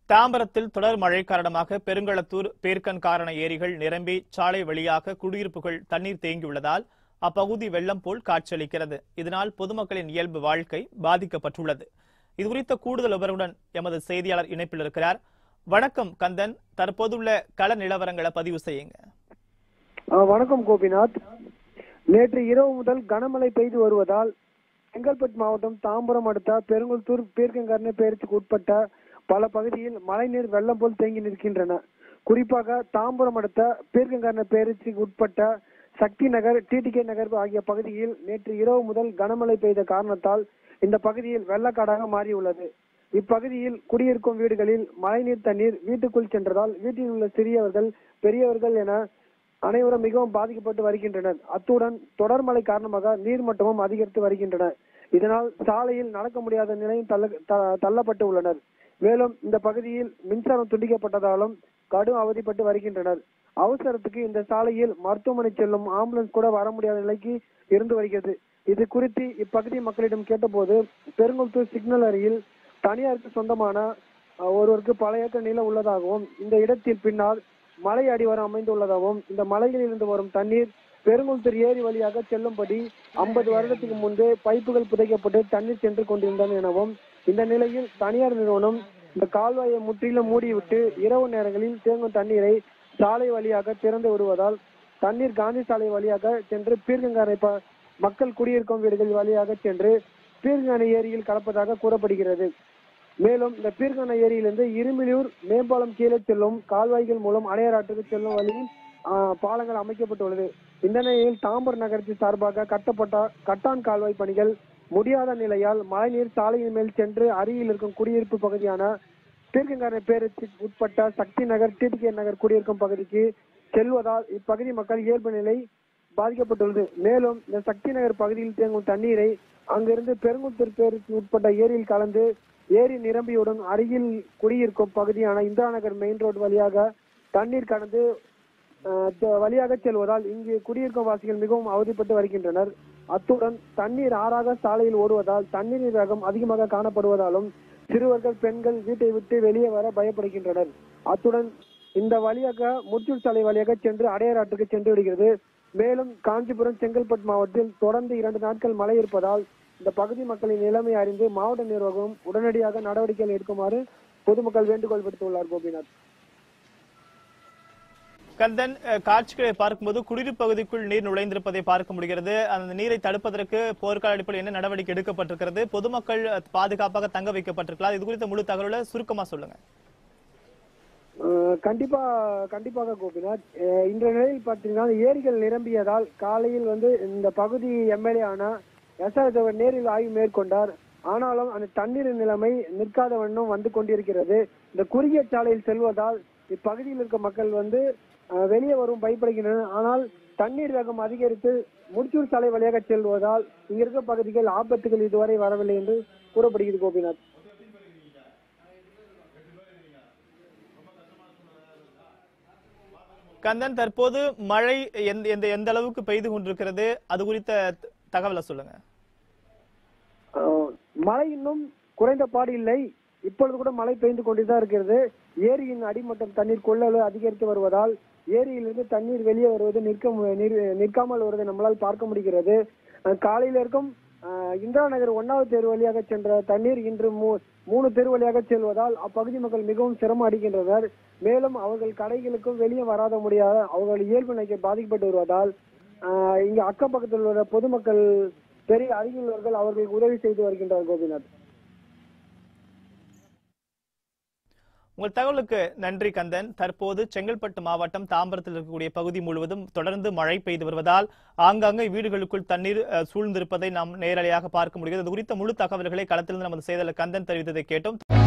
தாம்பரத்தில் தொடர் மழை காரணமாக பெருங்களத்தூர் பேர்க்கன்காரண ஏரிகள் நிரம்பி சாலை வழியாக குடியிருப்புகள் தண்ணீர் தேங்கியுள்ளதால் அப்பகுதி வெள்ளம் போல் காட்சியளிக்கிறது இதனால் பொதுமக்களின் இயல்பு வாழ்க்கை பாதிக்கப்பட்டுள்ளது இதுகுறித்த கூடுதல் விவரங்களுடன் எமது செய்தியாளர் இணைப்பில் இருக்கிறார் வணக்கம் கந்தன் தற்போதுள்ள கள நிலவரங்களை பதிவு செய்யுங்க ஆ, வணக்கம் கோபிநாத் நேற்று இரவு முதல் கனமழை பெய்து வருவதால் செங்கல்பட்டு மாவட்டம் தாம்பரம் அடுத்த பெருங்குளத்தூர் பீர்க்கங்கரணை பேரத்துக்கு உட்பட்ட பல பகுதியில் மழைநீர் வெள்ளம் போல் தேங்கி நிற்கின்றன குறிப்பாக தாம்பரம் அடுத்த பீர்க்கங்கரணை பேரத்துக்கு உட்பட்ட சக்தி நகர் டிடிகே நகர் ஆகிய பகுதியில் நேற்று இரவு முதல் கனமழை பெய்த காரணத்தால் இந்த பகுதியில் வெள்ளக்காடாக மாறியுள்ளது இப்பகுதியில் குடியிருக்கும் வீடுகளில் மழைநீர் தண்ணீர் வீட்டுக்குள் சென்றதால் வீட்டில் உள்ள சிறியவர்கள் பெரியவர்கள் என அனைவரும் மிகவும் பாதிக்கப்பட்டு வருகின்றனர் அத்துடன் தொடர் மழை காரணமாக நீர்மட்டமும் அதிகரித்து வருகின்றன இதனால் சாலையில் நடக்க முடியாத நிலையும் தள்ள த- தள்ளப்பட்டு உள்ளனர் மேலும் இந்த பகுதியில் மின்சாரம் துண்டிக்கப்பட்டதாலும் கடும் அவதிப்பட்டு வருகின்றனர் அவசரத்துக்கு இந்த சாலையில் மருத்துவமனை செல்லும் ஆம்புலன்ஸ் கூட வர முடியாத நிலைக்கு இருந்து வருகிறது இது குறித்து இப்பகுதி மக்களிடம் கேட்டபோது பெருங்குளத்தூர் சிக்னல் அருகில் தனியாருக்கு சொந்தமான அஹ், ஒருவருக்கு பல ஏக்கர் நிலம் உள்ளதாகவும் இந்த இடத்தில் பின்னால் மலை அடிவாரம் அமைந்துள்ளதாகவும் இந்த மலையில் இருந்து வரும் தண்ணீர் பெருங்குளத்தூர் ஏரி வழியாக செல்லும்படி ஐம்பது வருடத்துக்கு முன்பே பைப்புகள் புதைக்கப்பட்டு தண்ணீர் சென்று கொண்டிருந்தன எனவும் இந்த நிலையில் தனியார் நிறுவனம் இந்த கால்வாயை முற்றிலும் மூடிவிட்டு இரவு நேரங்களில் தேங்கும் தண்ணீரை சாலை வழியாக திறந்து விடுவதால் தண்ணீர் காந்தி சாலை வழியாக சென்று பீர்க்கங்காரை ப- மக்கள் குடியிருக்கும் வீடுகள் வழியாக சென்று பீர்க்கங்கானை ஏரியில் கலப்பதாக கூறப்படுகிறது மேலும் இந்த பீர்க்கண்ண ஏரியிலிருந்து இருமிலியூர் மேம்பாலம் கீழே செல்லும் கால்வாய்கள் மூலம் அணையராற்றுக்கு செல்லும் வழியில் ஆ, பாலங்கள் அமைக்கப்பட்டுள்ளது இந்த நிலையில் தாம்பரம் நகரத்தின் சார்பாக கட்டப்பட்ட கட்டான் கால்வாய் பணிகள் முடியாத நிலையால் மழைநீர் சாலையின் மேல் சென்று அருகில் இருக்கும் குடியிருப்பு பகுதியான பீர்க்கங்காரை பேரூராட்சிக்கு உட்பட்ட சக்தி நகர் டிடிகே நகர் குடியிருக்கும் பகுதிக்கு செல்வதால் இப்பகுதி மக்கள் இயல்பு நிலை பாதிக்கப்பட்டுள்ளது மேலும் இந்த சக்தி நகர் பகுதியில் தேங்கும் தண்ணீரை அங்கிருந்து பெருங்குத்தூர் பேருக்கு உட்பட்ட ஏரியில் கலந்து ஏரி நிரம்பியுடன் அருகில் குடியிருக்கும் பகுதியான இந்திரா நகர் மெயின் ரோடு வழியாக தண்ணீர் கடந்து அஹ், த- வழியாக செல்வதால் இங்கு குடியிருக்கும் வாசிகள் மிகவும் அவதிப்பட்டு வருகின்றனர் அத்துடன் தண்ணீர் ஆறாக சாலையில் ஓடுவதால் தண்ணீரின் வேகம் அதிகமாக காணப்படுவதாலும் சிறுவர்கள் பெண்கள் வீட்டை விட்டு வெளியே வர பயப்படுகின்றனர் அத்துடன் இந்த வழியாக முத்தூர் சாலை வழியாக சென்று அடையாறாட்டுக்கு சென்று விடுகிறது மேலும் காஞ்சிபுரம் செங்கல்பட்டு மாவட்டத்தில் தொடர்ந்து இரண்டு நாட்கள் மழை இருப்பதால் இந்த பகுதி மக்களின் நிலைமை அறிந்து மாவட்ட நிர்வாகம் உடனடியாக நடவடிக்கைகள் எடுக்குமாறு பொதுமக்கள் வேண்டுகோள் விடுத்துள்ளார் கோபிநாத் கந்தன் அஹ், காட்சிகளை பார்க்கும்போது குடியிருப்பு பகுதிக்குள் நீர் நுழைந்திருப்பதை பார்க்க முடிகிறது அந்த நீரை தடுப்பதற்கு போர்க்கால அடிப்படையில் என்ன நடவடிக்கை எடுக்கப்பட்டிருக்கிறது பொதுமக்கள் அஹ், பாதுகாப்பாக தங்க வைக்கப்பட்டிருக்கலாம் இது குறித்த முழு தகவலை சுருக்கமா சொல்லுங்க அஹ் கண்டிப்பா கண்டிப்பாக கோபிநாத் அஹ் இன்றைய நிலையில் பார்த்தீங்கன்னா ஏரிகள் நிரம்பியதால் காலையில் வந்து இந்த பகுதி எம்எல்ஏ ஆன எஸ் ஆர் தேவர் நேரில் ஆய்வு மேற்கொண்டார் ஆனாலும் அந்த தண்ணீரின் நிலைமை நிற்காத வண்ணம் வந்து கொண்டிருக்கிறது இந்த குறுகிய சாலையில் செல்வதால் இப்பகுதியில் இருக்க மக்கள் வந்து அஹ், வெளியே வரும் பயப்படுகின்றனர் ஆனால் தண்ணீர் வேகம் அதிகரித்து முடிச்சூர் சாலை வழியாக செல்வதால் இங்க இருக்க பகுதிகள் ஆபத்துகள் இதுவரை வரவில்லை என்று கூறப்படுகிறது கோபிநாத் கந்தன் தற்போது மழை எந்த எந்த எந்த அளவுக்கு பெய்து கொண்டிருக்கிறது அது குறித்த த- தகவலை சொல்லுங்க ஆஹ் மழை இன்னும் குறைந்த பாடு இல்லை இப்பொழுது கூட மழை பெய்து கொண்டுதான் இருக்கிறது ஏரியின் அடிமட்டம் தண்ணீர் கொள்ளளவு அதிகரித்து வருவதால் ஏரியிலிருந்து தண்ணீர் வெளியே வருவது நிற்க மு- நிற்- நிற்காமல் வருவதை நம்மளால் பார்க்க முடிகிறது ஆஹ் காலையில இருக்கும் ஆஹ் இந்திரா நகர் ஒன்னாவது தெரு வழியாக சென்ற தண்ணீர் இன்று மூ- மூணு தெரு வழியாக செல்வதால் அப்பகுதி மக்கள் மிகவும் சிரமம் அடைகின்றனர் மேலும் அவர்கள் கடைகளுக்கும் வெளியே வராத முடியாத அவர்கள் இயல்பு நிலைக்கு பாதிக்கப்பட்டு வருவதால் ஆஹ் இங்கு அக்கம் பக்கத்தில் உள்ள பொதுமக்கள் பெரிய அருகில் உள்ளவர்கள் அவர்களுக்கு உதவி செய்து வருகின்றார் கோபிநாத் உங்கள் தகவலுக்கு நன்றி கந்தன் தற்போது செங்கல்பட்டு மாவட்டம் தாம்பரத்தில் இருக்கக்கூடிய பகுதி முழுவதும் தொடர்ந்து மழை பெய்து வருவதால் ஆங்காங்கே வீடுகளுக்குள் தண்ணீர் அஹ், சூழ்ந்திருப்பதை நாம் நேரடியாக பார்க்க முடிகிறது அது குறித்த முழு தகவல்களை களத்திலிருந்து நமது செய்தியாளர் கந்தன் தெரிவித்ததை கேட்டோம்